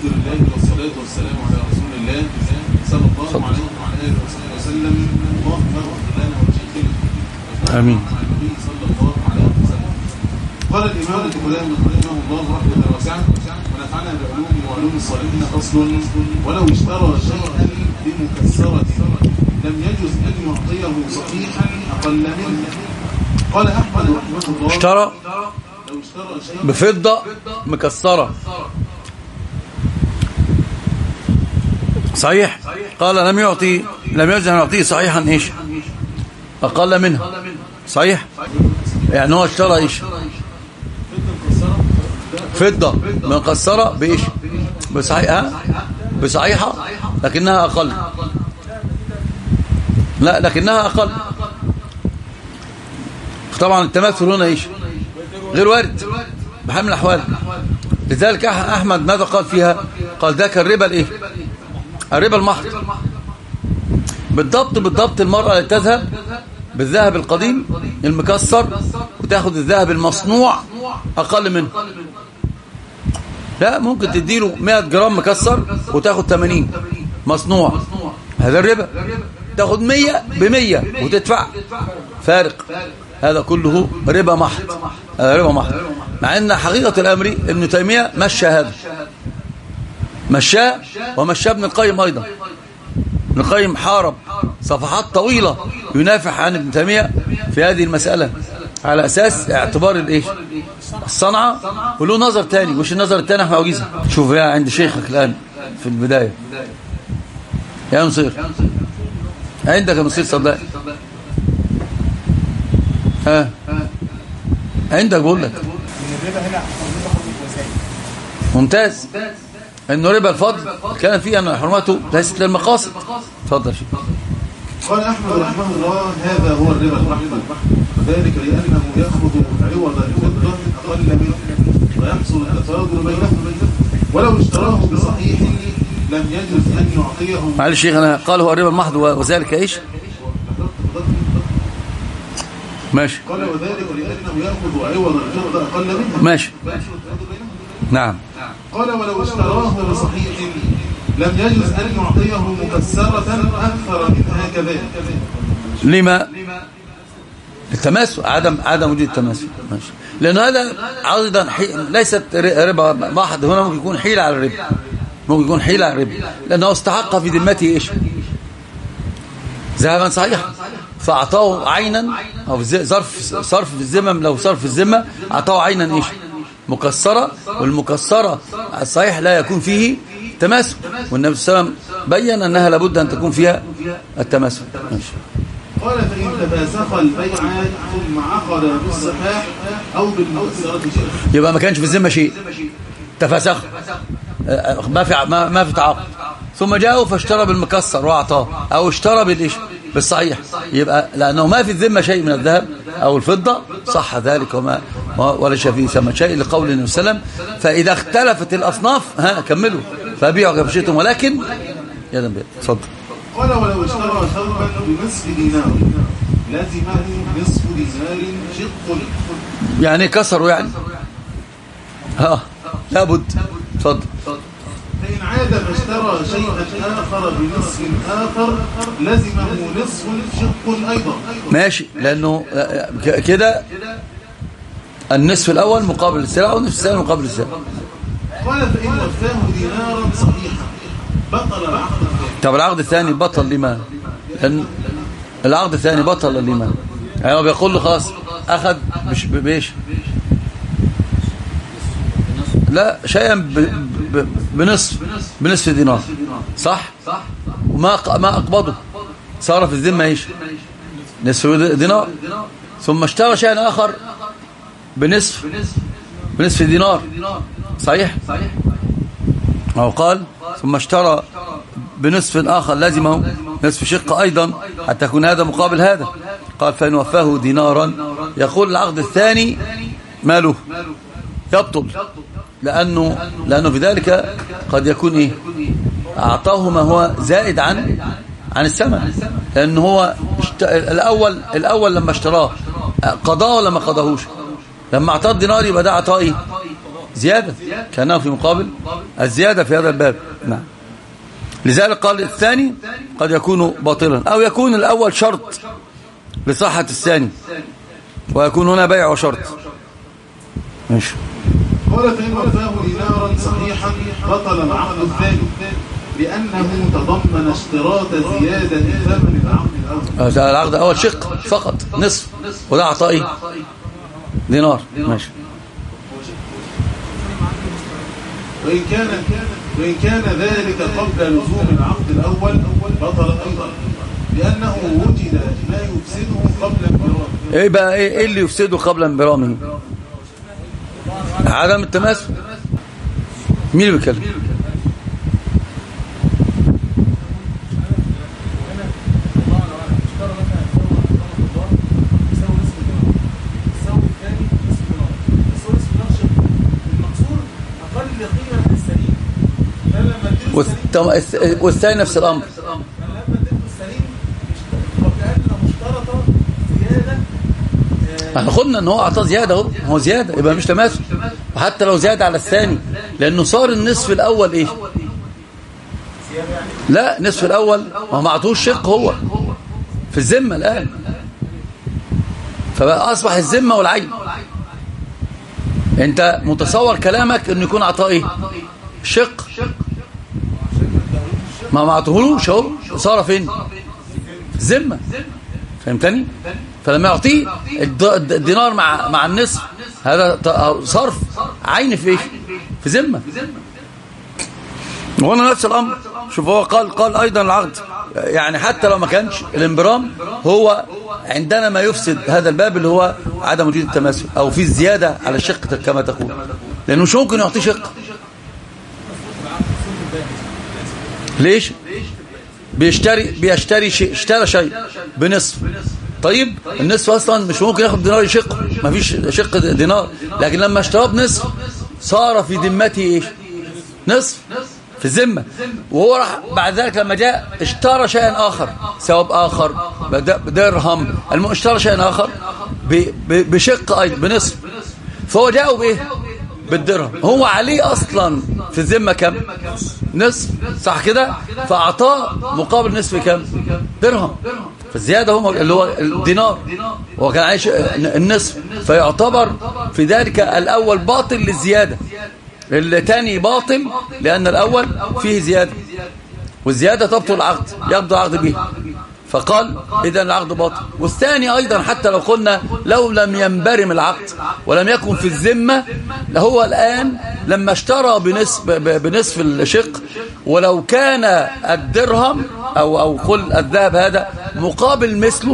الحمد لله والصلاة والسلام على رسول الله صلى الله عليه وعلى آله وصحبه وسلم اللهم اغفر لنا ولشيخنا آمين. مع النبي صلى الله عليه وسلم قال الإمام الكلام رحمه الله رحمة واسعة ونفعنا بعلوم وعلوم الصالحين أصل ولو اشترى شيئا بمكسرة لم يجوز أن يعطيه صحيحا أقل منه قال أحمد رحمه الله اشترى لو اشترى شيئا بفضة مكسرة صحيح قال لم يعطي لم يجوز أن يعطيه صحيحا إيش أقل منها صحيح يعني هو اشترى إيش فضة مكسرة بإيش بصحيحة بصحيحة لكنها أقل لا لكنها أقل طبعا التماثل هنا إيش غير وارد بحال من الأحوال لذلك أح- أحمد ماذا قال فيها قال ذاك الربا الإيه الربا المحض بالضبط بالضبط المرأة اللي تذهب بالذهب القديم المكسر وتاخد الذهب المصنوع أقل منه لا ممكن تديله 100 جرام مكسر وتاخد 80 مصنوع هذا الربا تاخد 100 ب 100 وتدفع فارق هذا كله ربا محض هذا ربا محض مع ان حقيقة الامر ابن تيمية مشى هذا مشاه ومشى ابن القيم ايضا ابن القيم حارب صفحات طويلة ينافح عن ابن تيمية في هذه المسألة على أساس اعتبار الايش الصنعة وله نظر تاني وش النظر التاني احنا عجيزة شوف يا عند شيخك الآن في البداية يا نصير عندك يا نصير صدق ها عندك بقول لك ممتاز انه ربا الفضل كان فيه ان حرمته ليست للمقاصد اتفضل شيخ قال أحمد رحمه الله هذا هو الربا المحض وذلك لأنه يأخذ عوض الفضة أقل منه ويحصل التفاضل بينهم ولو اشتراه بصحيح لم يجوز أن يعطيه معلش شيخ انا قال هو الربا المحض وذلك ايش ماشي قال وذلك لأنه يأخذ عوض الفضة أقل منه ماشي ويحصل التفاضل بينهم نعم قال ولو اشتراه بصحيح لم يجوز أن يعطيه مكسرة أكثر منها كذلك لما التماسك عدم عدم وجود التماسك ماشي لأن هذا عضدا حي... ليست ر- ربا محض هنا ممكن يكون حيلة على الربا ممكن يكون حيلة على الربا لأنه استحق في ذمته إيش ذهبا صحيحا فأعطاه عينا أو في ز- ظرف صرف في الذمة لو صرف في الذمة أعطاه عينا إيش مكسرة والمكسرة الصحيح لا يكون فيه تماسك والنبي صلى الله عليه وسلم بين أنها لابد أن تكون فيها التماسك ماشي قال فإن تفاسخ البيعان ثم عقد بالصحاح أو بالمكسرة شيء يبقى ما كانش في الذمه شيء تفسخ آه، ما في ما, ما في تعاقد ثم جاءوا فاشترى بالمكسر واعطاه او اشترى بالايش بالصحيح يبقى لانه ما في الذمه شيء من الذهب او الفضه صح ذلك وما ولا فيه ثمن شيء لقول النبي صلى الله عليه وسلم فاذا اختلفت الاصناف ها كملوا فبيعوا كيف شئتم ولكن يا ذنب اتفضل قال ولو اشترى ثوبا بنصف دينار لزمه نصف دينار شق يعني كسروا يعني ها لابد اتفضل فإن عاد فاشترى شيئا آخر بنصف آخر لزمه نصف شق أيضا ماشي لأنه ك- كده النصف الأول مقابل السلع والنصف الثاني مقابل السلع قال فإن وفاه دينارا صحيحا بطل العقد الثاني طب العقد الثاني بطل لما لأن العقد الثاني بطل لما يعني هو بيقول له خلاص أخذ مش ب- بإيش لا شيئا ب- ب- بنصف بنصف دينار صح وما ق- ما أقبضه صار في الذمة إيش نصف دينار ثم اشترى شيئا آخر بنصف بنصف دينار صحيح أو قال ثم اشترى بنصف آخر لازمه نصف شق أيضا حتى يكون هذا مقابل هذا قال فإن وفاه دينارا يقول العقد الثاني ماله يبطل لأنه, لأنه في ذلك قد يكون إيه أعطاه ما هو زائد عن عن الثمن لأنه هو اشت... الأول الأول لما اشتراه قضاه ولا ما قضاهوش لما أعطاه الدينار يبقى ده أعطاه إيه زيادة كأنه في مقابل الزيادة في هذا الباب نعم لذلك قال الثاني قد يكون باطلا أو يكون الأول شرط لصحة الثاني ويكون هنا بيع وشرط ماشي قال فإن وفاه دينارا صحيحا بطل العقد الثاني لأنه تضمن اشتراط زيادة ثمن العقد الأول آه، العقد الأول شق فقط نصف وده أعطاه إيه دينار ماشي وإن كان وإن كان ذلك قبل لزوم العقد الأول بطل أيضا لأنه وجد ما يفسده قبل انفراده ايه بقى ايه, إيه اللي يفسده قبل انبرامه عدم التماسك مين اللي بيتكلم والثم- الث- والثاني نفس الامر احنا خدنا ان هو اعطاه زياده اهو هو زياده يبقى مش تماثل وحتى لو زياده على الثاني لانه صار النصف الاول ايه لا نصف الاول ما هو ما اعطوش شق هو في الذمه الان فبقى اصبح الذمه والعين انت متصور كلامك انه يكون عطاه ايه شق ما ما عطوهوش اهو صار فين ذمه فهمتني فلما يعطيه الد- الد- الدينار مع مع النصف هذا ت- صرف عين في ايه في ذمه وهنا نفس الامر شوف هو قال قال ايضا العقد يعني حتى لو ما كانش الانبرام هو عندنا ما يفسد هذا الباب اللي هو عدم وجود التماثل او في الزياده على الشق كما تقول لانه مش ممكن يعطيه شق ليش بيشتري بيشتري شيء اشترى شيء بنصف طيب النصف اصلا مش ممكن ياخد دينار يشق ما فيش شق دينار لكن لما اشتراه بنصف صار في ذمته ايش نصف في الذمة وهو راح بعد ذلك لما جاء اشترى شيئا آخر ثواب آخر بد- درهم المهم اشترى شيئا آخر ب- ب- بشق أيضا بنصف فهو جاءه بإيه بالدرهم هو عليه أصلا في الذمة كم نصف صح كده فأعطاه مقابل نصف كم درهم فالزيادة هو اللي هو الدينار هو كان عايش النصف فيعتبر في ذلك الأول باطل للزيادة الثاني باطل لأن الأول فيه زيادة والزيادة تبطل العقد يبطل العقد به فقال إذا العقد باطل والثاني أيضا حتى لو قلنا لو لم ينبرم العقد ولم يكن في الذمة هو الآن لما اشترى بنصف, بنصف الشق ولو كان الدرهم أو, أو قل الذهب هذا مقابل مثله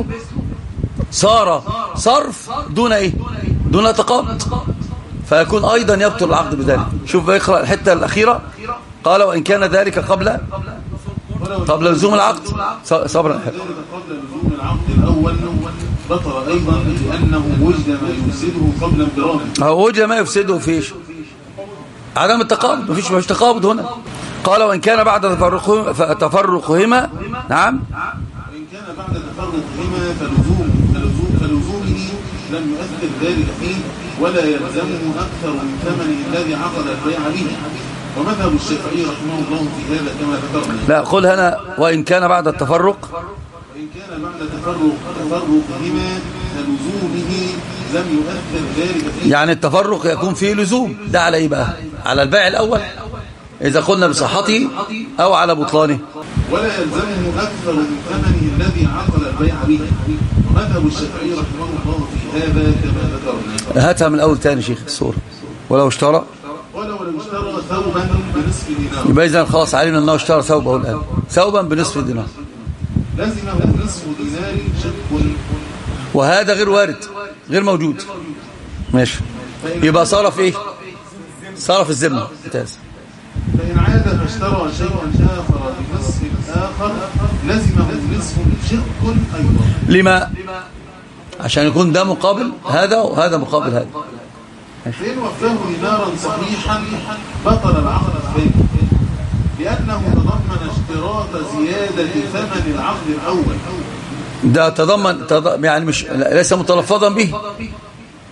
صار صرف دون إيه دون تقابض فيكون أيضا يبطل العقد بذلك شوف بيقرأ الحتة الأخيرة قال وإن كان ذلك قبل قبل لزوم العقد صبرا ذلك قبل لزوم العقد الأول بطل أيضا لأنه وجد ما يفسده قبل انفراده هو وجه ما يفسده في ايش عدم التقابض مفيش مفيش تقابض هنا قال وإن كان بعد تفرقهما تفرقهما نعم وإن كان بعد تفرقهما فلزوم فلزوم فلزومه لم يؤثر ذلك فيه ولا يلزمه أكثر من ثمن الذي عقد البيع به ومذهب الشافعي رحمه الله في هذا كما ذكرنا لا قل هنا وإن كان بعد التفرق وإن كان بعد تفرق تفرقهما فلزومه لم يؤثر ذلك فيه يعني التفرق يكون فيه لزوم ده على ايه بقى على البيع الأول إذا قلنا بصحته أو على بطلانه ولا يلزمه أكثر من ثمنه الذي عقد البيع به ومذهب الشافعي رحمه الله في هذا كما ذكرنا هاتها من أول تاني شيخ الصورة ولو اشترى ولو لم اشترى ثوبا بنصف دينار يبقى إذا خلاص علينا أنه اشترى ثوبه الآن ثوبا بنصف دينار لزمه نصف دينار شق وهذا غير وارد غير موجود ماشي يبقى صار في ايه صار في الذمه ممتاز فإن عاد فاشترى شيئا آخر بنصف آخر لزمه نصف شق أيضا لما عشان يكون ده مقابل هذا وهذا مقابل هذا فإن وفاه دينارا صحيحا بطل العقد الثاني لأنه تضمن اشتراط زيادة ثمن العقد الأول ده تضمن تض... يعني مش ليس متلفظا به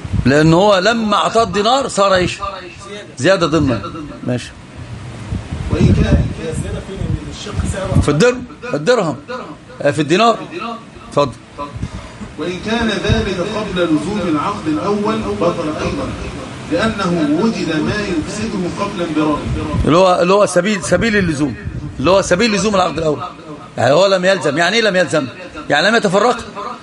لان هو لما اعطاه الدينار صار ايش زياده ضمن ماشي وإن كان الزيادة فين إن الشق سعره في الدرهم في الدرهم آه، في الدينار اتفضل وإن كان ذلك قبل لزوم العقد الأول بطل أيضا لأنه وجد ما يفسده قبل انبراره اللي هو اللي هو سبيل سبيل اللزوم اللي هو سبيل لزوم العقد الاول يعني هو لم يلزم يعني ايه لم يلزم يعني لم يتفرق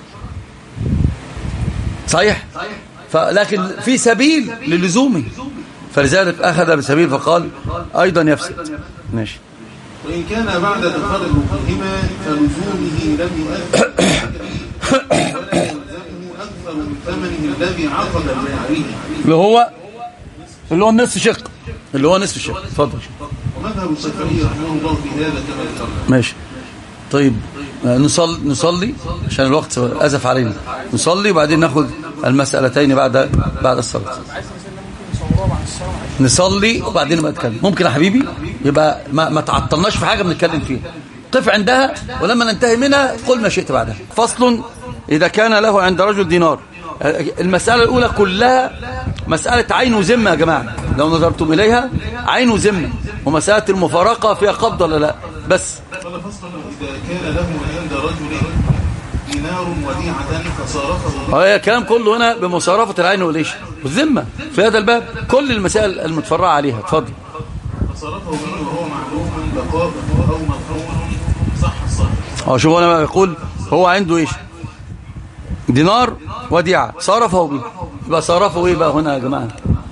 صحيح فلكن في سبيل للزومه فلذلك اخذ بسبيل فقال ايضا يفسد ماشي وإن كان بعد تفرقهما فلزومه لم يؤثر ولا يلزمه أكثر من ثمنه الذي عقد بيعه اللي هو اللي هو النصف شق اللي هو نصف شق اتفضل ومذهب الشافعي رحمه الله في هذا كما ذكرنا ماشي طيب آه، نصلي نصلي عشان الوقت أزف علينا نصلي وبعدين ناخد المسألتين بعد بعد الصلاة عايز مثلا ممكن نصوروها مع الصلاة نصلي وبعدين نبقى نتكلم ممكن يا حبيبي يبقى ما, ما تعطلناش في حاجة بنتكلم فيها قف عندها ولما ننتهي منها قل ما شئت بعدها فصل إذا كان له عند رجل دينار المسألة الأولى كلها مسألة عين وذمة يا جماعة لو نظرتم إليها عين وذمة ومسألة المفارقة فيها قبض ولا لا بس قال فصلا إذا كان له عند رجل دينار وديعة فصارفه هي الكلام كله هنا بمصارفة العين والإيش والذمة في هذا الباب كل المسائل المتفرعة عليها اتفضل فصرفه به وهو معلوم بقاء أو مفهوم صح الصرف اه شوفوا انا بقول هو عنده ايش دينار وديعة صرفه به يبقى صرفه ايه بقى هنا يا جماعة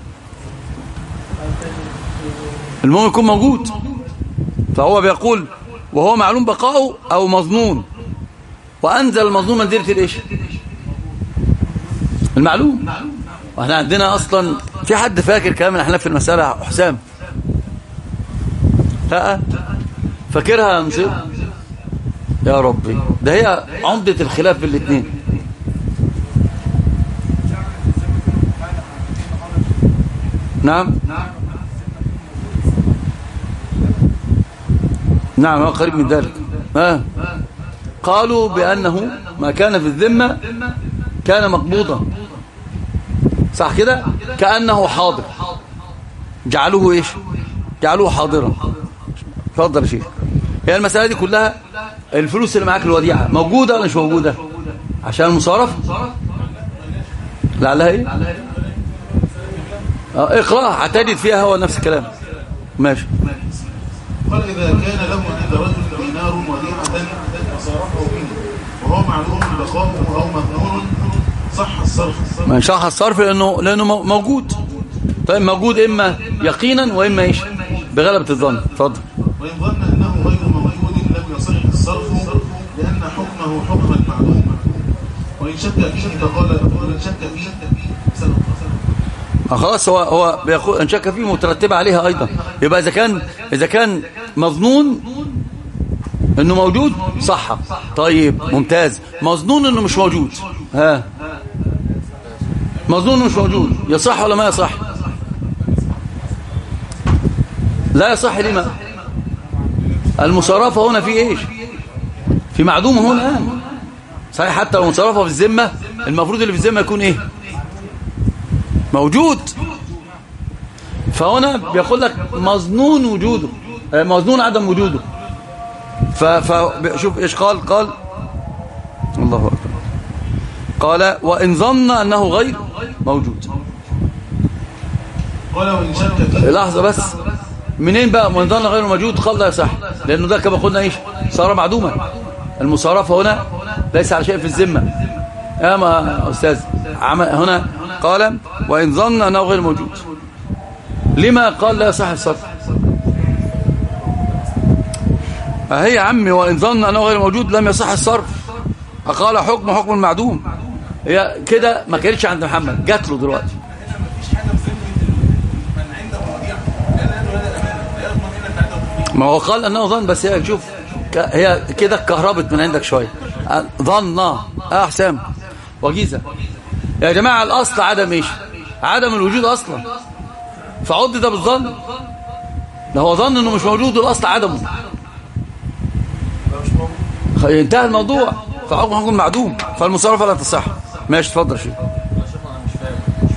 المهم يكون موجود فهو بيقول وهو معلوم بقاؤه او مظنون وانزل المظنون منزلة الايش المعلوم واحنا عندنا اصلا في حد فاكر كلام الاحناف في المسألة حسام لا فاكرها يا نصير يا ربي ده هي عمدة الخلاف بين الاثنين نعم نعم هو قريب من ذلك آه. قالوا بأنه ما كان في الذمة كان مقبوضا صح كده كأنه حاضر جعلوه ايش جعلوه حاضرا اتفضل يا شيخ هي المسألة دي كلها الفلوس اللي معاك الوديعة موجودة ولا مش موجودة عشان المصارفة لعلها ايه اه اقرأ هتجد فيها هو نفس الكلام ماشي قال إذا كان له عند رجل دينار وديعة فصرفه به وهو معلوم بقاؤه أو مظنون صح الصرف ما شرح الصرف لأنه, لأنه مو- موجود طيب موجود إما يقينا وإما إيش بغلبة الظن اتفضل وإن ظن أنه غير موجود لم يصح الصرف لأن حكمه حكم المعلوم وإن شك فيه فقال وإن شك فيه سلف آه خلاص هو هو بيقول ان شك فيه مترتبه عليها ايضا يبقى اذا كان اذا كان مظنون انه موجود صح طيب ممتاز مظنون انه مش موجود ها مظنون انه مش موجود يصح ولا ما يصح لا يصح لما المصارفه هنا في ايش في معدوم هنا الان صحيح حتى لو مصارفه في الذمه المفروض اللي في الذمه يكون ايه موجود فهنا بيقول لك مظنون وجوده آه، مظنون عدم وجوده ف ف- شوف ايش قال قال الله اكبر قال وان ظن انه غير موجود قال وإن شك فيه لحظه بس منين بقى وان ظن غير موجود قال لا يصح لانه ده كما قلنا ايش صار معدوما المصارفه هنا ليس على شيء في الذمه يا ما استاذ عمل هنا قال وان ظن انه غير موجود لما قال لا يصح الصرف هي يا عمي وان ظن انه غير موجود لم يصح الصرف قال حكم حكم المعدوم هي كده ما كانتش عند محمد جات له دلوقتي مفيش حاجة في ذمة من عنده وديعة لأن هذا هذا الأمانة لا يضمن إلا أنت عنده ما هو قال انه ظن بس هي شوف ك- هي كده اتكهربت من عندك شويه أه، ظن اه حسام وجيزه يا جماعه الاصل عدم ايش عدم الوجود اصلا فعد ده بالظن ده هو ظن انه مش موجود والاصل عدمه خ- انتهى الموضوع فحكم حكم معدوم فالمصارفه لا تصح ماشي اتفضل يا شيخ شوف انا مش فاهم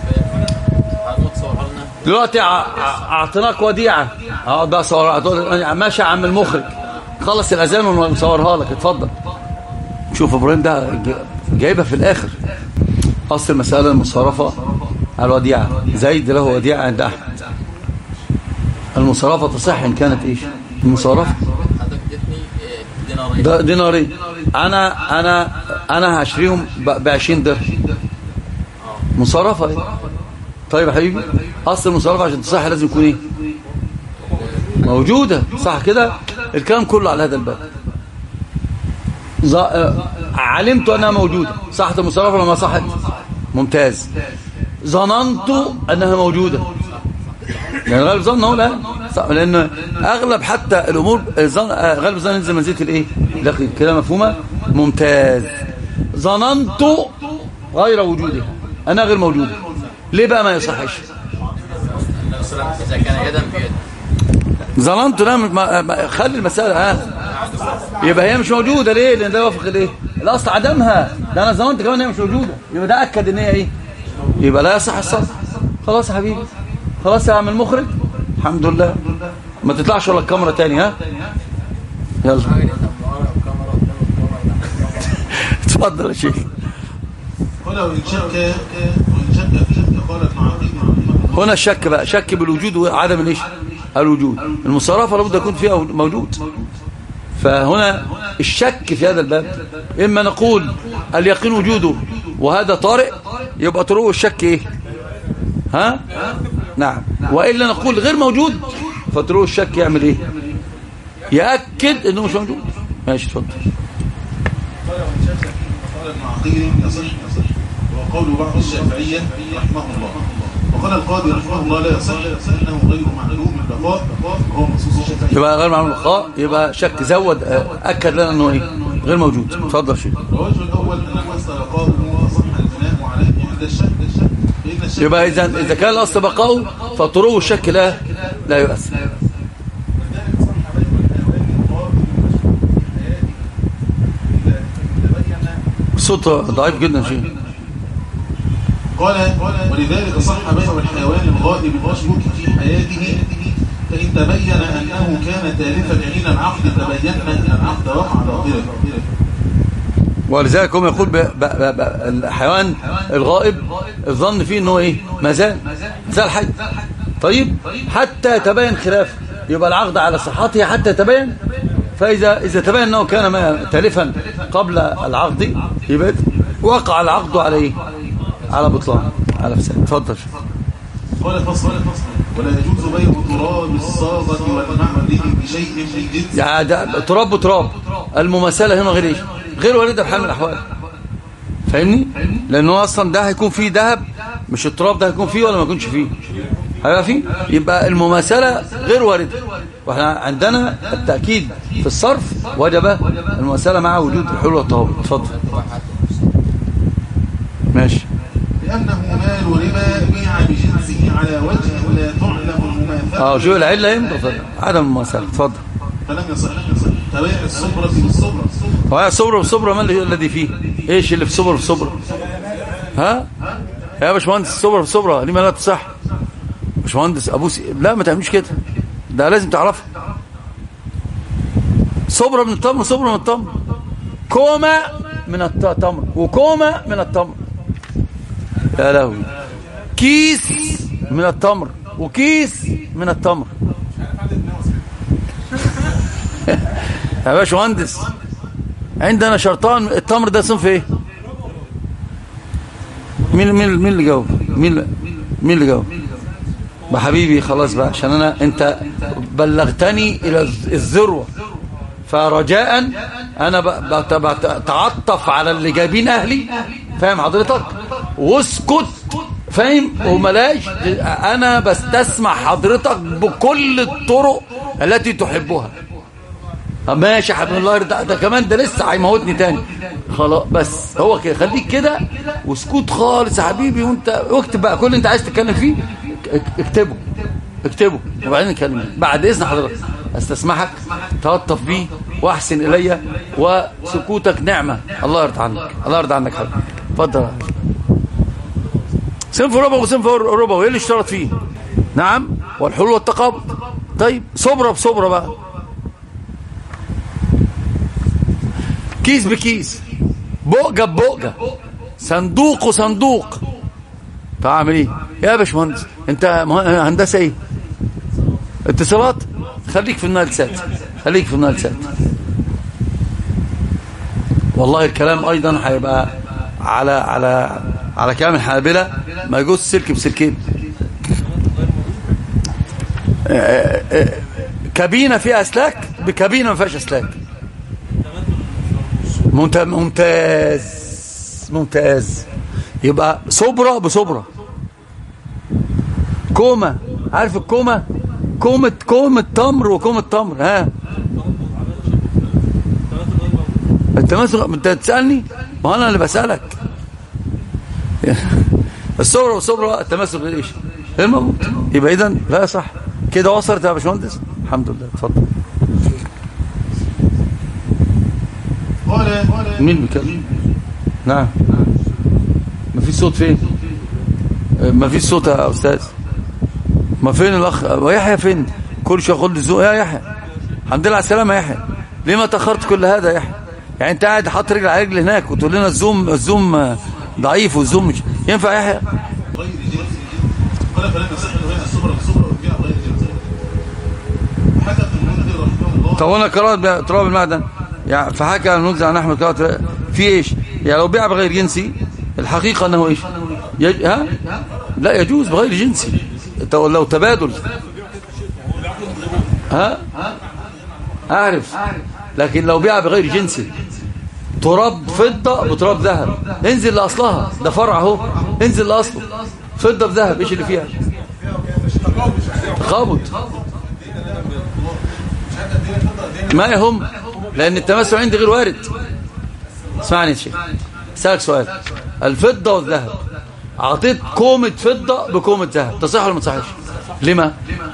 دلوقتي ع- ع- اعطيناك وديعه اقعد بقى صور هتقول ماشي يا عم المخرج خلص الاذان ونصورها لك اتفضل شوف ابراهيم ده ج- جايبها في الاخر اصل المساله المصرفه على الوديعه زيد له وديعه عند احمد المصرفه تصح ان كانت ايش المصرفه حضرتك ادتني آه، دينارين ده دينارين انا انا انا هشتريهم ب 20 درهم مصرفه ايه طيب يا حبيبي اصل المصرفه عشان تصح لازم يكون ايه موجوده صح كده الكلام كله على هذا الباب ز... آه، علمت انها موجوده صحت المصرفه ولا ما صحت ممتاز ظننت انها موجوده يعني غالب ظن هو لا صح لان اغلب حتى الامور الظن آه، غالب ظن ينزل منزله الايه لكن كده مفهومه ممتاز ظننت غير وجودها انا غير موجوده ليه بقى ما يصحش اذا كان يدا بيد ظننت لا ما ما- خلي المساله ها يبقى هي مش موجوده ليه لان ده يوافق الايه الاصل عدمها ده انا ظننت كمان هي مش موجوده يبقى ده اكد ان هي ايه يبقى لا يصح الصرف خلاص يا حبيبي خلاص يا عم المخرج الحمد لله ما تطلعش ولا الكاميرا تاني ها يلا اتفضل يا شيخ ولو إن شك وإن شك فيه قال ابن عقيل هنا الشك بقى شك بالوجود وعدم الايش الوجود المصارفه لابد يكون فيها موجود فهنا الشك في هذا الباب اما نقول اليقين وجوده وهذا طارئ يبقى طرق الشك ايه ها نعم والا نقول غير موجود فطرق الشك يعمل ايه ياكد انه مش موجود ماشي اتفضل قال وإن شك فيه قال ابن عقيل يصح يصح وهو قول بعض الشافعية رحمه الله وقال القاضي رحمه الله لا يصح لأنه غير معلوم البقاء وهو مخصوص الشافعية يبقى غير معلوم اللقاء يبقى شك زود آه، اكد لنا انه ايه غير موجود اتفضل يا شيخ الوجه الأول أن الأصل بقاؤه وصح البناء عليه عند الشك فإن الشك يبقى اذا اذا كان الاصل بقاؤه فطروه الشك لا لا يؤثر ولذلك صح بين الحيوان القائم بمشروع حياته إذا تبين صوت ضعيف جدا شيخ قال ولذلك صح بيع الحيوان الغائب المشكوك في حياته فإن تبين أنه كان تالفا حين العقد تبين أن العقد وقع باطلا ولذلك هم يقول ب... ب... ب... ب... الحيوان الغائب الظن فيه انه ايه ما زال ما زال حي طيب حتى يتبين خلافه يبقى العقد على صحته حتى يتبين فاذا اذا تبين انه كان ما تالفا قبل العقد يبقى وقع العقد على ايه على بطلان على فساد اتفضل شيخ. قال فصل ولا يجوز بيع تراب الصاغة والمعمل بشيء من جنس يعني ده تراب وتراب المماثله هنا غير ايش غير وارده بحال من الاحوال فاهمني لانه اصلا ده هيكون فيه ذهب مش التراب ده هيكون فيه ولا ما يكونش فيه هيبقى فيه يبقى المماثله غير وارده واحنا عندنا التاكيد في الصرف وجب المماثله مع وجود الحلول والطهور اتفضل ماشي لأنه مال ربا بيع بجنسه على وجه لا تعلم المماثلة اه شو العله ينبغي عدم المماثله اتفضل فلم يصح تبيع الصبرة بالصبرة هو الصبر والصبر ما اللي- الذي فيه ايش اللي في صبر في صبر ها يا باشمهندس الصبر في صبر ليه ما لا تصح باشمهندس ابو سي... لا ما تعملوش كده ده لازم تعرفه صبر من التمر صبر من التمر كومة من التمر وكومة من التمر يا لهوي كيس من التمر وكيس من التمر يا باشمهندس عندنا شرطان التمر ده صنف ايه مين مين مين اللي جاوب مين مين اللي جاوب ما حبيبي خلاص بقى عشان انا انت بلغتني الى الذروه فرجاء انا ب- ب- بتعطف على اللي جايبين اهلي فاهم حضرتك واسكت فاهم وملاش انا بستسمع حضرتك بكل الطرق التي تحبها ماشي يا حبيبي الله يرضى ده كمان ده لسه هيموتني تاني خلاص بس هو كده خليك كده واسكت خالص يا حبيبي وانت اكتب بقى كل اللي انت عايز تتكلم فيه اك- اكتبه اكتبه وبعدين نتكلم بعد اذن حضرتك استسمحك تلطف بيه واحسن الي وسكوتك نعمه الله يرضى عنك الله يرضى عنك حبيبي اتفضل صنف ربع وصنف ربع وايه اللي اشترط فيه نعم والحلول والتقابض طيب صبرة بصبرة بقى كيس بكيس بؤجة ببؤجة صندوق وصندوق تعمل ايه يا باشمهندس انت مه- هندسه ايه اتصالات خليك في النايل سات خليك في النايل سات والله الكلام ايضا هيبقى على على على كلام الحنابلة ما يجوز سلك بسلكين آه، آه، كابينه فيها اسلاك بكابينه ما فيهاش اسلاك ممت- ممتاز ممتاز يبقى صبرة بصبرة كومة عارف الكومة كومة كومة تمر وكومة تمر ها انت مثلا انت تسألني ما هو انا اللي بسألك الصبرة والصبرة التمسك بالايش غير موجود يبقى اذا لا صح كده وصلت يا باشمهندس الحمد لله اتفضل قال مين بيتكلم نعم ما في صوت فين ما في صوت يا استاذ ما فين الاخ ويحيى فين كل شويه خد الزوق يا يحيى الحمد لله على السلامه يا يحيى ليه ما تاخرت كل هذا يا يحيى يعني انت قاعد حاطط رجل على رجل هناك وتقول لنا الزوم الزوم ضعيف والزوم مش ينفع يا يحيى غير جنس قال فلم يصح بين الصبر والصبر والبيع غير جنس وحكى ابن المنذر رحمه الله طب وانا قرات تراب المعدن يعني فحكى المنذر عن احمد قرات في ايش يعني لو بيع بغير جنسي الحقيقه انه ايش يج... ها لا يجوز بغير جنسي تو- لو تبادل ها اعرف لكن لو بيع بغير جنسي تراب فضه بتراب ذهب انزل لاصلها ده فرع اهو انزل لاصله فضه بذهب ايش اللي فيها تقابض ما يهم لأن التمسح عندي غير وارد اسمعني يا شيخ اسالك سؤال الفضة والذهب أعطيت كومة فضة بكومة ذهب تصح ولا ما تصحش لما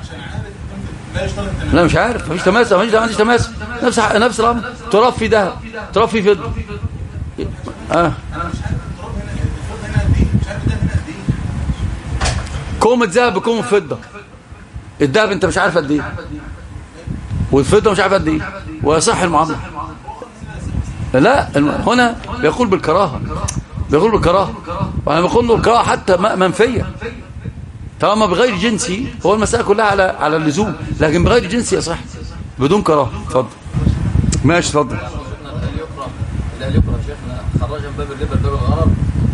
لا مش عارف مفيش تماسك مفيش ما عنديش تماسك نفس نفس الامر تراب في ذهب تراب في فضة اه كومة ذهب بكومة فضة الذهب انت مش عارف قد ايه والفضة مش عارف قد ايه ويصح المعاملة لا الم- هنا بيقول بالكراهة بيقول بالكراهة وانا بقول له الكراهة حتى م- منفية طالما بغير جنسي هو المسألة كلها على على اللزوم لكن بغير جنسي يصح بدون كراهة اتفضل ماشي اتفضل شفنا الهلال يكره الهلال يكره شيخنا خرجها من باب الربا لباب الغرض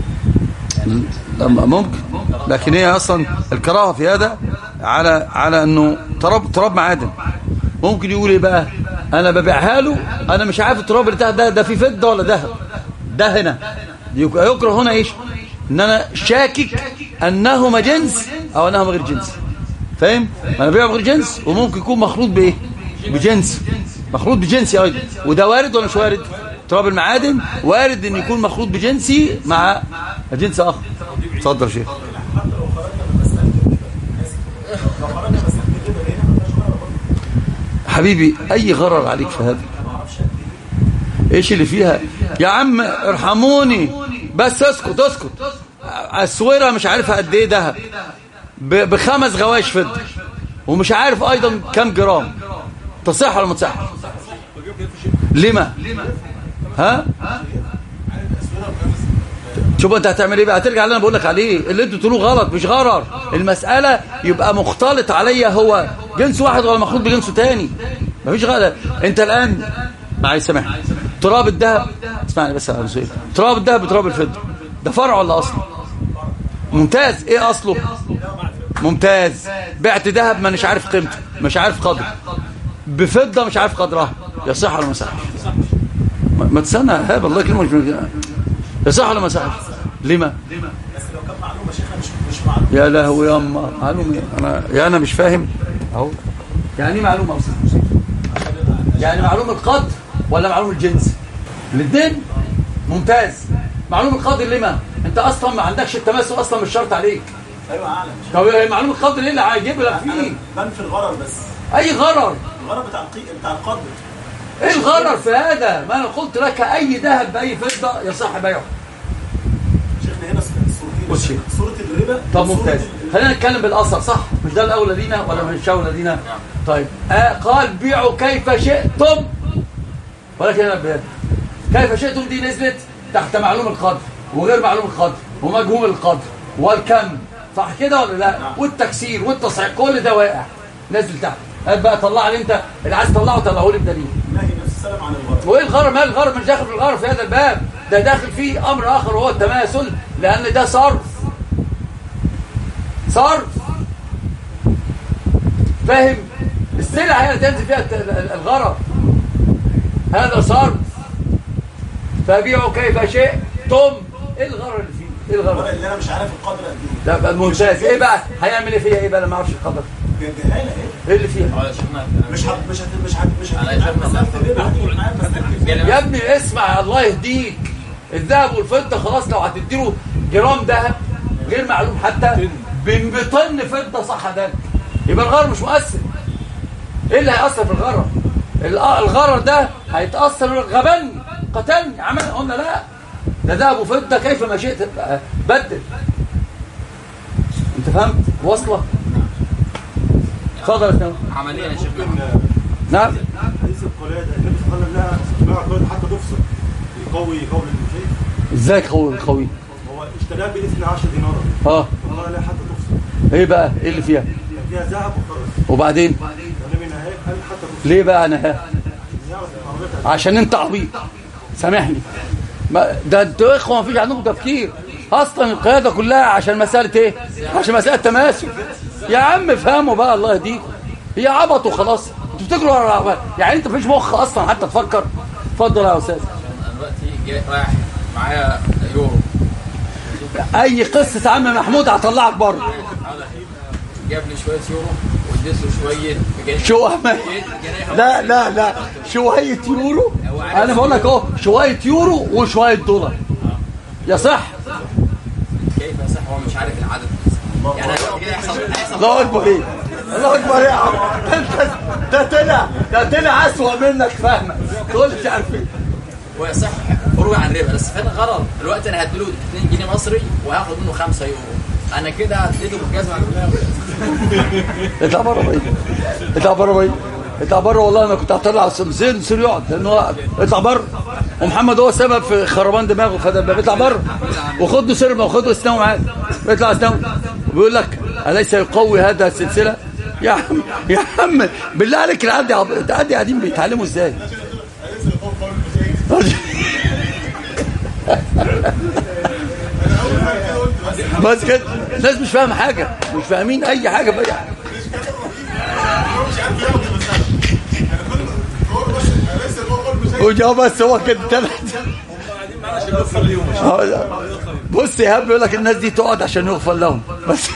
لما- ممكن لكن هي اصلا الكراهه في هذا على على انه تراب تراب معادن ممكن يقول ايه بقى انا ببيعها له انا مش عارف التراب اللي تحت ده ده فيه فضه ولا ذهب ده هنا يك- يكره هنا ايش ان انا شاكك انهما جنس او انهما غير جنس فاهم ما انا ببيع بغير جنس وممكن يكون مخلوط بايه بجنس مخلوط بجنسي ايضا وده وارد ولا مش وارد تراب المعادن وارد ان يكون مخلوط بجنسي مع جنس اخر اتفضل يا شيخ حبيبي اي غرر عليك في هذا ايش اللي فيها يا عم ارحموني بس اسكت اسكت اسوره مش عارفها قد ايه دهب ب- بخمس غواش فضه ومش عارف ايضا كم جرام تصح ولا ما تصحش لما ها شوف انت هتعمل ايه بقى هترجع اللي انا بقول لك عليه اللي انتوا تقولوه غلط مش غرر المساله يبقى مختلط عليا هو جنس واحد ولا مخلوط بجنسه تاني مفيش غلط انت الان معلش سامحني تراب الذهب اسمعني بس يا ابو سيف تراب الذهب بتراب الفضه ده فرع ولا اصل ممتاز ايه اصله ممتاز بعت ذهب ما مش عارف قيمته مش عارف قدره بفضه مش عارف قدرها يصح ولا ما يصحش ما ما تستنى هاب الله يكرمك مش- يصح ولا ما يصحش لما يا لهوي يا اما معلومه إيه؟ انا يا انا مش فاهم اهو يعني ايه معلومه يا استاذ حسين يعني معلومه قدر ولا معلومه الجنس الاثنين ممتاز معلومه القدر لما انت اصلا ما عندكش التماسك اصلا مش شرط عليك ايوه اعلم طب هي معلومه القدر ايه اللي هيجيب لك فيه بنفي الغرر بس اي غرر الغرر بتاع القي... بتاع القدر ايه الغرر في هذا ما انا قلت لك اي ذهب باي فضه يصح بيعه شيخنا هنا صورتين بص شيخ. صورة الربا طب وصورة ممتاز ال- خلينا نتكلم بالاثر صح مش ده الاولى لينا ولا مش اولى لينا طيب آه قال بيعوا كيف شئتم ولكن انا بيان كيف شئتم دي نزلت تحت معلوم القدر وغير معلوم القدر ومجهول القدر والكم صح كده ولا لا والتكسير والتصحيح كل ده واقع نزل تحت هات بقى طلع لي انت اللي عايز تطلعه طلعه لي بدليل نهي نفس السلام عن الغرض وايه الغرض ما الغرض مش داخل في الغرض في هذا الباب ده داخل فيه امر اخر وهو التماثل لان ده صرف صرف فاهم السلعه هي اللي تنزل فيها الت- ال- الغرض هذا صرف فبيعوا كيف شئتم ايه الغرض اللي فيه ايه الغرض اللي انا مش عارف القدر قد ايه لا بقى ممتاز ايه بقى هيعمل ايه فيها ايه بقى لما ما اعرفش القدر جهاله ايه ايه اللي فيها ولا شفنا مش هت مش هت مش هت مش أنا هتيجي معاك شفنا مسافه الربا هتيجي معاك مسافه يا ابني اسمع الله يهديك الذهب والفضة خلاص لو هتديله جرام ذهب غير معلوم حتى ب- بطن فضة صح ده يبقى الغرر مش مؤثر ايه اللي هيأثر في الغرر ال- الغرر ده هيتأثر غبني قتلني عمل قلنا لا ده ذهب وفضة كيف ما شئت بدل انت فهمت واصلة اتفضل يا سلام. عمليا يا شيخنا نعم حديث القولات النبي صلى الله عليه وسلم لها سماع قولات حتى تفصل يقوي قول المشايخ ازاي قوي قوي هو اشتراها ب 12 دينارا اه والله لا حتى تفصل ايه بقى ايه اللي فيها كان فيها ذهب وخرج وبعدين النبي نهاية قال حتى تفصل ليه بقى انا ها يعرف قولاتها عشان انت عبيط سامحني ما ده انتوا اخوه ما فيش عندكم تفكير اصلا القياده كلها عشان مساله ايه عشان مساله تماسك يا عم افهموا بقى الله يهديكم هي عبط وخلاص انتوا بتجروا ورا يعني انت مفيش مخ اصلا حتى تفكر اتفضل يا استاذ انا دلوقتي جاي رايح معايا يورو اي قصه عم محمود هطلعك بره جاب لي شويه يورو واديت له شويه جنيه شو جنيه لا لا لا شويه يورو انا بقول لك اهو شويه يورو وشويه دولار يا صح كيف يصح هو مش عارف العدد يعني دلوقتي كده يحصل هيحصل الله اكبر ايه الله اكبر ايه يا عم ده انت ده طلع ده طلع اسوأ منك فاهمك تقول مش عارف ايه ويصح خروج عن ربا بس فين الغرض دلوقتي انا هديله 2 جنيه مصري وهاخد منه 5 يورو انا كده هديله بالجزمه اطلع بره بقى اطلع بره بقى اطلع بره والله انا كنت هطلع زين سير يقعد لانه هو- اطلع بره ومحمد هو السبب في خربان دماغه فده بيطلع بره وخد له سرمه وخد له اسنان معاه اطلع اسنان وبيقول لك اليس يقوي هذا السلسله يا عم يا عم بالله عليك العيال دي عب- العيال دي قاعدين بيتعلموا ازاي بس كده الناس مش فاهمه حاجه مش فاهمين اي حاجه بقى وجاوب بس هو كده تلات آه، بص يا هاب بيقول لك الناس دي تقعد عشان يغفر لهم بس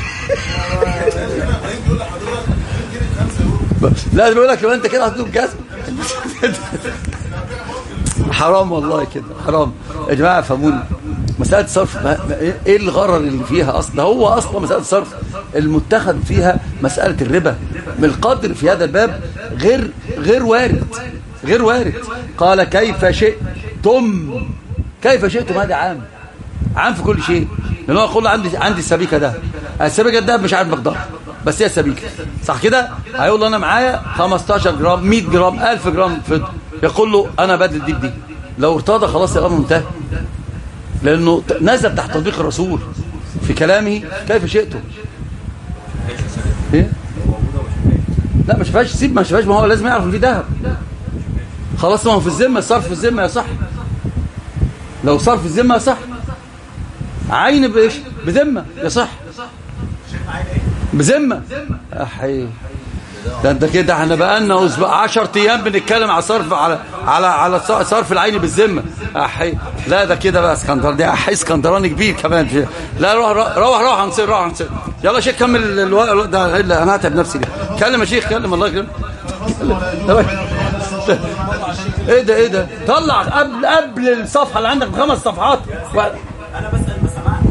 لا بيقول لك لو انت كده هتدوب جزم حرام والله كده حرام يا جماعه فهموني مسألة صرف ما ما- ايه الغرر اللي فيها اصلا هو اصلا مسألة صرف المتخذ فيها مسألة الربا من القدر في هذا الباب غير غير وارد غير وارد قال كيف شئتم كيف شئتم هذا عام عام في كل شيء لان هو يقول له عندي عندي السبيكه ده السبيكه ده مش عارف مقدار بس هي سبيكه صح كده هيقول له انا معايا 15 جرام 100 جرام 1000 جرام فضه يقول له انا بدل دي بدي لو ارتضى خلاص الامر انتهى لانه ت- نزل تحت تطبيق الرسول في كلامه كيف شئتم ايه لا ما شافهاش سيب ما شافهاش ما هو لازم يعرف ان في ذهب خلاص ما هو في الذمه الصرف في الذمه يا صح لو صرف في الذمه يا صح عين بايش بذمه يا صح بذمه احي ده انت كده احنا بقالنا 10 ايام بنتكلم على صرف على على على صرف العين بالذمه احي لا ده كده بقى اسكندر ده احي اسكندراني كبير كمان في لا روح روح روح, روح هنصير روح هنصير يلا يا شيخ كمل الو... ده إلا انا هتعب نفسي ده كلم يا شيخ كلم الله يكرمك ايه ده ايه ده طلع قبل قبل الصفحه اللي عندك بخمس صفحات و... انا بسال ما سمعتش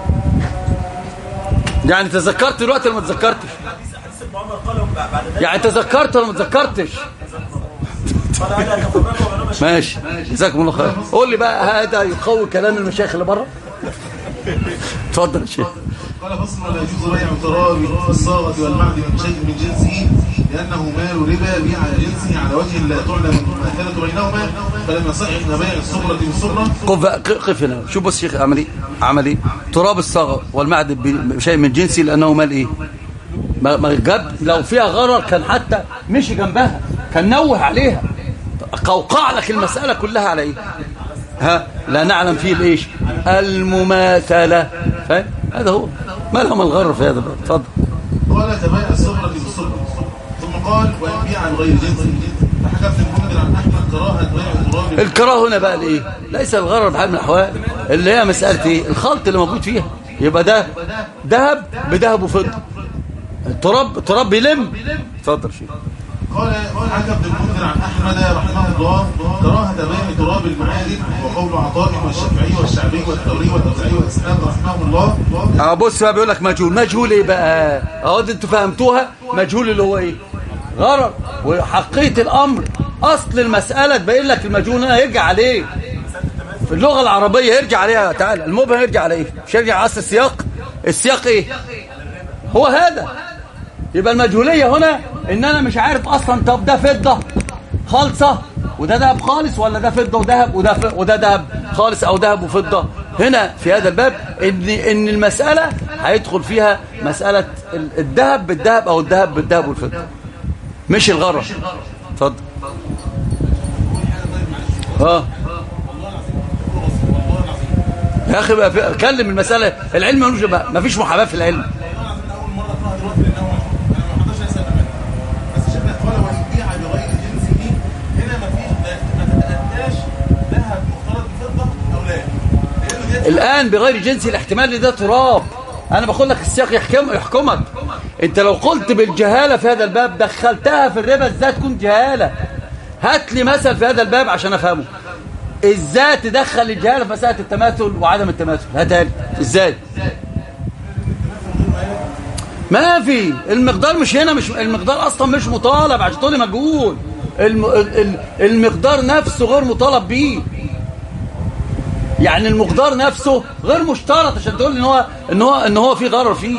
يعني تذكرت دلوقتي ولا ما تذكرتش حديث ابن عمر قال بعد ذلك يعني تذكرت ولا ما تذكرتش قال هذا يتفرقوا وانا مش ماشي جزاكم الله خير قول لي بقى هذا يقوي كلام المشايخ اللي بره اتفضل يا شيخ قال فصل ولا يجوز بيع التراب في الصاغة والمعدن من شيء من جنسه لأنه مال ربا بيع على جنسه على وجه لا تعلم المؤثرة بينهما فلم يصح إن بيع الصغرة بالصغرة قف قف هنا شوف بص يا شيخ عمل ايه عمل ايه تراب الصغر والمعدن بشيء من جنسي لانه مال ايه ما ما جاب لو فيها غرر كان حتى مشي جنبها كان نوه عليها قوقع لك المسألة كلها على ايه ها لا نعلم فيه الايش المماثلة فاهم هذا هو ما لهم الغرر في هذا بقى. اتفضل قال تبايع الصغرة بالصغرة ثم قال وإن بيع عن غير جنسه فحكى ابن المنذر عن أحمد كراهة بيع التراب الكراهه هنا بقى الايه ليس الغرر بحال من الاحوال اللي هي مساله ايه الخلط اللي موجود فيها يبقى ده ذهب بذهب وفضه التراب التراب بيلم اتفضل شيخ قال حكى ابن المنذر عن أحمد رحمه الله كراهة بيع تراب المعادن وقول عطاء والشافعي والشعبي والثوري والأوزاعي والإسلام رحمه الله اه بص بقى بيقول لك مجهول مجهول ايه بقى اهو دي انتوا فهمتوها مجهول اللي هو ايه غرر وحقيقه الامر اصل المساله تبين لك المجهول هنا يرجع عليه في اللغه العربيه يرجع عليها تعالى المبهم يرجع على ايه مش يرجع على اصل السياق السياق ايه هو هذا يبقى المجهوليه هنا ان انا مش عارف اصلا طب ده فضه خالصه وده ذهب خالص ولا ده فضه وذهب وده ف... وده ذهب خالص او ذهب وفضه هنا في هذا الباب ان ان المساله هيدخل فيها مساله ال- الذهب بالذهب او الذهب بالذهب والفضه مش الغرر اتفضل اه يا اخي بقى في- كلم المساله العلم ملوش بقى مفيش محاباه في العلم أول مرة أقرأها دلوقتي لأنه أنا ما حضرش أسأل أمانة بس شيخنا قال وإن بيع بغير جنسه هنا ما فيش ما تتأتاش ذهب مختلط بفضة أو لا لأنه ديت الآن بغير جنسي الاحتمال إن ده تراب أنا بقول لك السياق يحكم يحكمك أنت لو قلت بالجهالة في هذا الباب دخلتها في الربا إزاي تكون جهالة هات لي مثل في هذا الباب عشان أفهمه إزاي تدخل الجهالة في مسألة التماثل وعدم التماثل هاتها لي إزاي ما في المقدار مش هنا مش المقدار أصلا مش مطالب عشان تقول لي مجهول الم... ال- ال- المقدار نفسه غير مطالب بيه يعني المقدار نفسه غير مشترط عشان تقول ان هو ان هو ان هو في غرر فيه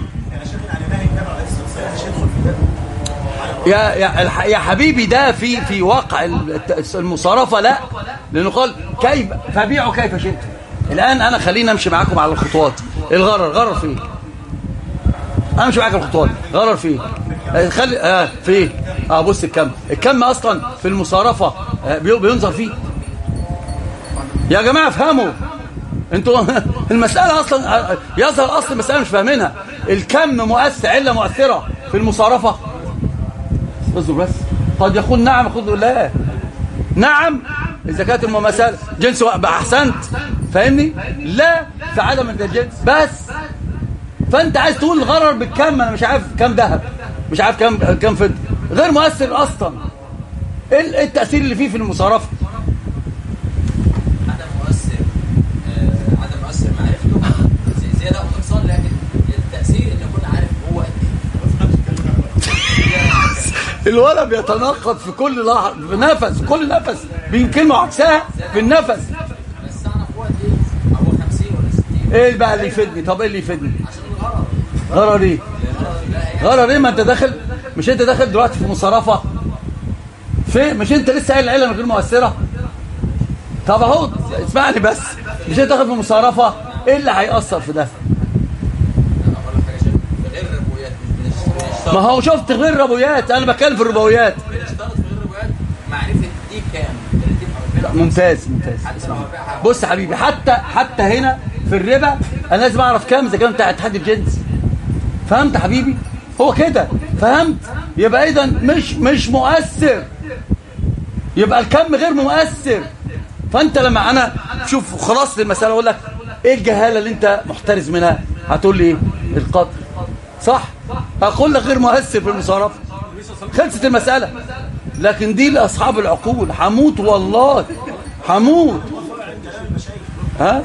يا يا الح- يا حبيبي ده في في واقع الت- المصارفه لا لانه قال كيف فبيعوا كيف شئتم الان انا خليني امشي معاكم على الخطوات الغرر غرر فيه امشي معاك الخطوات غرر فيه آه، خلي اه فيه اه بص الكم الكم اصلا في المصارفه آه بي- بينظر فيه يا جماعة افهموا انتوا المسألة اصلا يظهر اصل المسألة مش فاهمينها الكم مؤثر علة مؤثرة في المصارفة اصبر بس قد يقول نعم قد يقول لا نعم اذا كانت المماثلة جنس واحد احسنت فاهمني لا في عدم الجنس بس فانت عايز تقول الغرر بالكم انا مش عارف كم ذهب مش عارف كم كم فضة غير مؤثر اصلا ايه التأثير اللي فيه في المصارفة عدم مؤثر آه، عدم مؤثر معرفته زي- زياده او نقصان لكن التاثير ان يكون عارف هو قد ايه الولد بيتناقض في كل لحظة في نفس في كل نفس بين كلمة وعكسها في النفس بس اعرف هو قد ايه هو 50 ولا 60 ايه بقى اللي يفيدني طب ايه اللي يفيدني غرر ايه غرر ايه ما انت داخل مش انت داخل دلوقتي في مصارفة في مش انت لسه قايل العلة من غير مؤثرة طب اهو اسمعني بس مش انت داخل في مصارفة ايه اللي هيأثر في ده انا اقول لك حاجه شايف غير الربويات مش مش ما هو شفت غير الربويات انا بتكلم في الربويات بنشترط في غير الربويات معرفه دي كام 30 او 40 ممتاز ممتاز حتى لو هبيعها بص يا حبيبي حتى حتى هنا في الربا انا لازم اعرف كام اذا كان بتاع اتحاد الجنس فهمت يا حبيبي هو كده فهمت يبقى اذا مش مش مؤثر يبقى الكم غير مؤثر فانت لما انا شوف خلاص المساله اقول لك ايه الجهاله اللي انت محترز منها هتقول لي ايه القدر صح هقول لك غير مؤثر في المصارفه خلصت المساله لكن دي لاصحاب العقول هموت والله هموت ها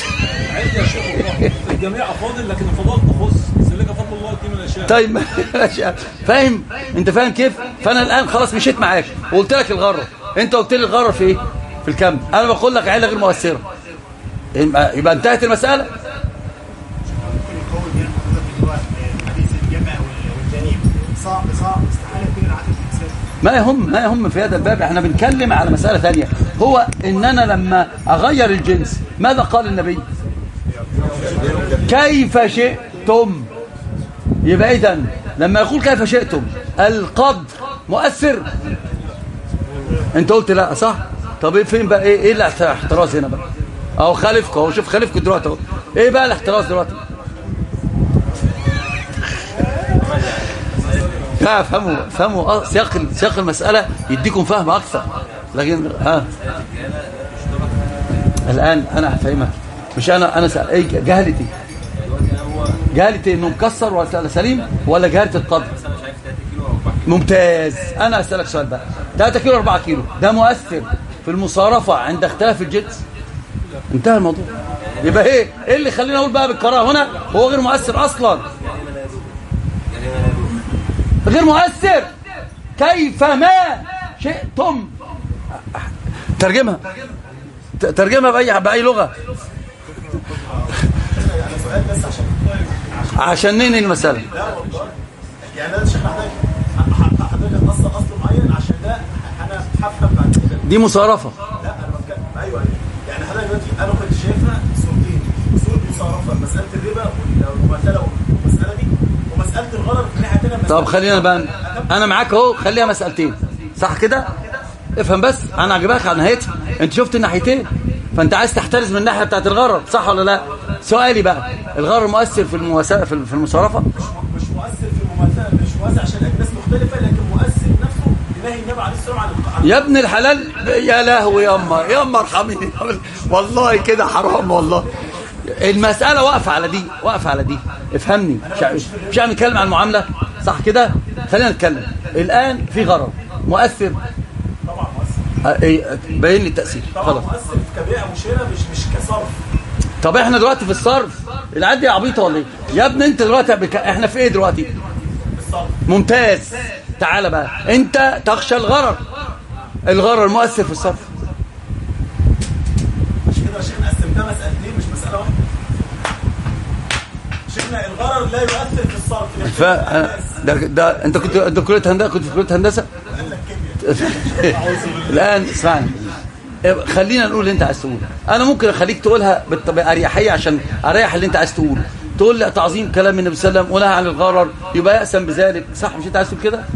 الجميع افاضل لكن الفضائل تخص سلك فضل الله يتم من الاشياء طيب ماشي. فاهم انت فاهم كيف فانا الان خلاص مشيت معاك وقلت لك الغرر انت قلت لي الغرر في ايه في الكم انا بقول لك عيله غير مؤثره يبقى يبقى انتهت المساله صعب صعب استحاله يكون العدد الانسان ما يهم ما يهم في هذا الباب احنا بنتكلم على مسألة ثانية هو ان انا لما اغير الجنس ماذا قال النبي كيف شئتم يبقى اذا لما يقول كيف شئتم القدر مؤثر انت قلت لا صح طب ايه فين بقى ايه ايه الاحتراز هنا بقى اهو خالفك اهو شوف خالفك دلوقتي اهو ايه بقى الاحتراز دلوقتي لا فهموا فهموا اه سياق ال- سياق المسألة يديكم فهم أكثر لكن ها الآن أنا هفهمك مش أنا أنا سأل إيه جهلتي جهلتي إنه مكسر ولا سليم ولا جهلة القدر ممتاز أنا أسألك سؤال بقى 3 كيلو 4 كيلو ده مؤثر في المصارفة عند اختلاف الجنس انتهى الموضوع يبقى ايه ايه اللي خلينا اقول بقى بالكراهه هنا هو غير مؤثر اصلا غير مؤثر كيفما شئتم ترجمها ت- ترجمها بأي, بأي لغة عشان ننهي المسألة يعني انا شيخ حضرتك حضرتك هتنصر اصل معين عشان ده انا هفهم بعد كده دي مصارفة لا انا بتكلم ايوه ايوه يعني حضرتك دلوقتي انا كنت شايفها صورتين صوره مصارفه مساله الربا والمماثله والمساله دي ومساله الغرر في ناحيه ثانيه طب خلينا بقى انا معاك اهو خليها مسألتين صح كده افهم بس انا عجبك على نهايتها انت شفت الناحيتين فانت عايز تحترز من الناحيه بتاعت الغرر صح ولا لا سؤالي بقى الغرر مؤثر في المواساة في في المصارفه مش مؤثر في المماثله مش مؤثر عشان اجناس مختلفه لكن مؤثر نفسه لنهي النبي عليه الصلاه والسلام عن يا ابن الحلال يا لهوي ياما ياما ارحميني والله كده حرام والله المسألة واقفة على دي واقفة على دي افهمني مش مش عم نتكلم عن المعاملة صح كده خلينا نتكلم الآن في غرض مؤثر طبعا مؤثر اه، ايه، بين لي التأثير طبعا خلاص مؤثر في كبيع وشراء مش مش كصرف طب احنا دلوقتي في الصرف العيال دي عبيطة ولا ايه يا ابني انت دلوقتي بك... احنا في ايه دلوقتي الصرف ممتاز تعال بقى انت تخشى الغرر الغرر مؤثر في الصرف عشان كده يا شيخنا قسمتها مسألتين مش مسألة واحدة شيخنا الغرر لا يؤثر في الصرف ف... ده, ده انت كنت انت كليه هندسه كنت في كليه هندسه الان اسمعني خلينا نقول اللي انت عايز تقوله انا ممكن اخليك تقولها بالطبيعه اريحيه عشان اريح اللي انت عايز تقوله تقول لي تعظيم كلام النبي صلى الله عليه وسلم ونهى عن الغرر يبقى يأسم بذلك صح مش انت عايز تقول كده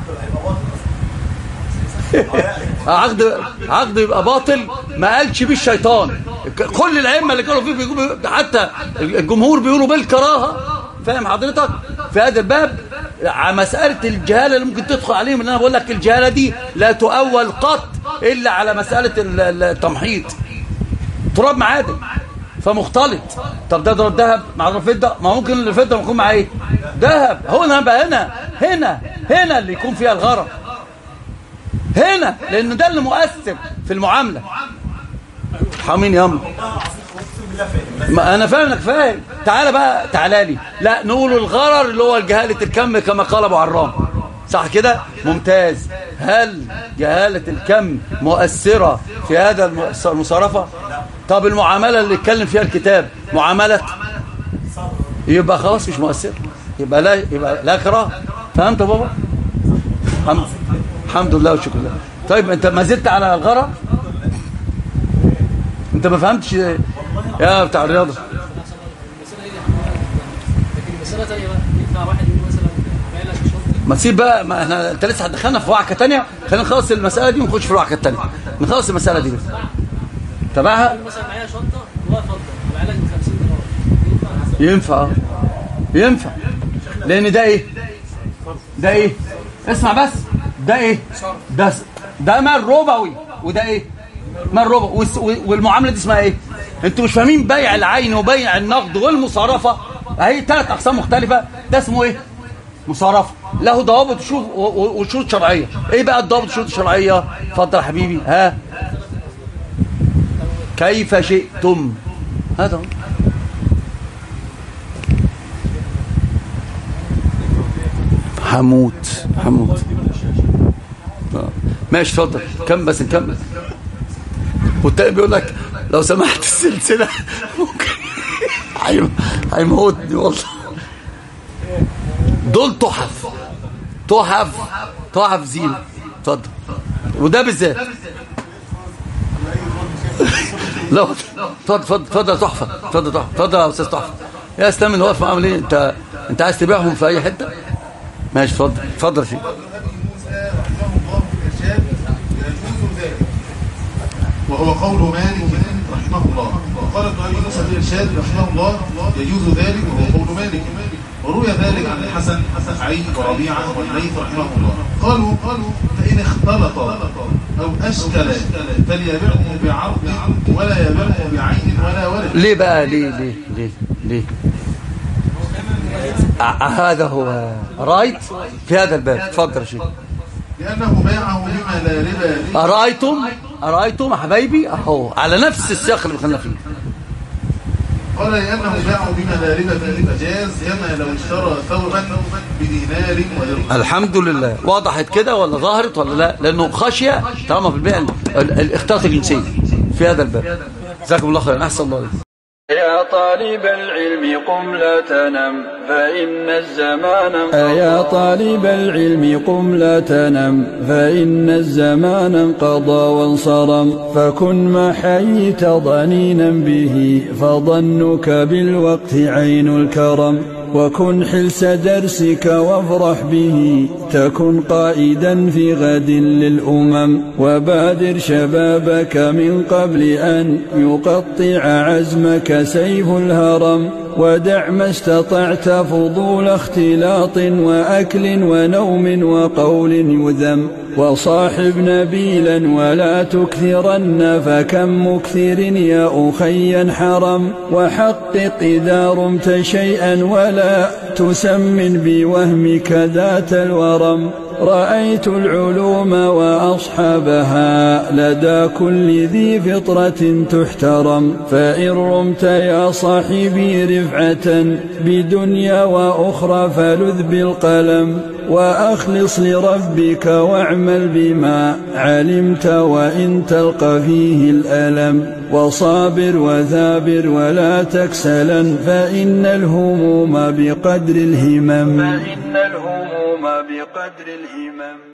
عقد عقد يبقى باطل ما قالش بيه الشيطان كل الائمه اللي كانوا فيه بيقولوا حتى الجمهور بيقولوا بالكراهه فاهم حضرتك في هذا الباب على مساله الجهاله اللي ممكن تدخل عليهم اللي انا بقول لك الجهاله دي لا تؤول قط الا على مساله ال- ال- التمحيط تراب معادن فمختلط طب ده ضرب ذهب مع ضرب فضه ما ممكن الفضه يكون معاه ايه ذهب هو انا بقى هنا هنا هنا اللي يكون فيها الغرض هنا لان ده اللي مؤثر في المعامله حامين يا أم. ما انا فاهم انك فاهم تعالى بقى تعالى لي لا نقول الغرر اللي هو جهاله الكم كما قال ابو عرام صح كده ممتاز هل جهاله الكم مؤثره في هذا المس- المصارفه طب المعامله اللي اتكلم فيها الكتاب معامله يبقى خلاص مش مؤثر يبقى لا يبقى لا كراهه فهمت يا بابا الحمد الحمد لله والشكر لله طيب انت ما زلت على الغرض انت ما فهمتش يا بتاع الرياضه لكن مسألة تانية بقى ينفع واحد يقول مثلا جاي لك شرط ما تسيب بقى ما احنا انت لسه هتدخلنا في وعكه ثانيه خلينا نخلص المساله دي ونخش في الوعكه الثانيه نخلص المساله دي بس تبعها يقول مثلا معايا شنطة والله فضة وبيع لك ب 50 دولار ينفع ينفع ينفع لان ده ايه ده ايه اسمع بس ده ايه ده ده مال ربوي وده ايه مال ربوي والس- والمعامله دي اسمها ايه انتوا مش فاهمين بيع العين وبيع النقد والمصارفه اهي ثلاث اقسام مختلفه ده اسمه ايه مصارفه له ضوابط وشروط و- و- وشروط شرعيه ايه بقى الضوابط والشروط الشرعيه اتفضل يا حبيبي ها كيف شئتم هذا هو حموت حموت آه. ماشي اتفضل كم بس نكمل والتاني بيقول لك لو سمحت السلسله ممكن هيم- هيموتني والله دول تحف تحف تحف زينة اتفضل وده بالذات لا اتفضل اتفضل اتفضل يا تحفه اتفضل تحفه اتفضل يا استاذ تحفه يا استاذ اللي واقف معاهم ليه انت انت عايز تبيعهم في اي حته ماشي اتفضل اتفضل فيه ابي موسى رحمه الله في الارشاد يجوز ذلك وهو قول مالك رحمه الله وقال ابن ابي موسى في الارشاد رحمه الله يجوز ذلك وهو قول مالك وروي ذلك عن الحسن سعيد وربيعه والليث رحمه الله قالوا قالوا فان اختلط او اشكل فليبيعه بعرض ولا يبيعه بعين ولا ولد ليه بقى ليه ليه ليه ليه ع- هذا هو رايت في هذا الباب اتفضل يا شيخ لانه باعه بما لا ربا فيه أرأيتم أرأيتم يا حبايبي أهو على نفس السياق اللي دخلنا فيه قال لأنه باع بما لا ربا فيه فجاز كما لو اشترى ثوبا بدينار ودرهم الحمد لله وضحت كده ولا ظهرت ولا لا لأنه خشية طالما في البيع ال- ال- الاختلاط الجنسي في هذا الباب جزاكم الله خيرا أحسن الله عليكم يا طالب العلم قم لا تنم فإن الزمان يا طالب العلم قم لا تنم فإن الزمان انقضى وانصرم فكن ما حييت ضنينا به فظنك بالوقت عين الكرم وكن حلس درسك وافرح به تكن قائدا في غد للأمم وبادر شبابك من قبل أن يقطع عزمك سيف الهرم ودع ما استطعت فضول اختلاط وأكل ونوم وقول يذم وصاحب نبيلا ولا تكثرن فكم مكثر يا أخي حرم وحقق إذا رمت شيئا ولا تسمن بوهمك ذات الورم رأيت العلوم وأصحابها لدى كل ذي فطرة تحترم فإن رمت يا صاحبي رفعة بدنيا وأخرى فلذ بالقلم وأخلص لربك واعمل بما علمت وإن تلقى فيه الألم وصابر وثابر ولا تكسلا فإن الهموم بقدر الهمم فإن الهموم بقدر الهمم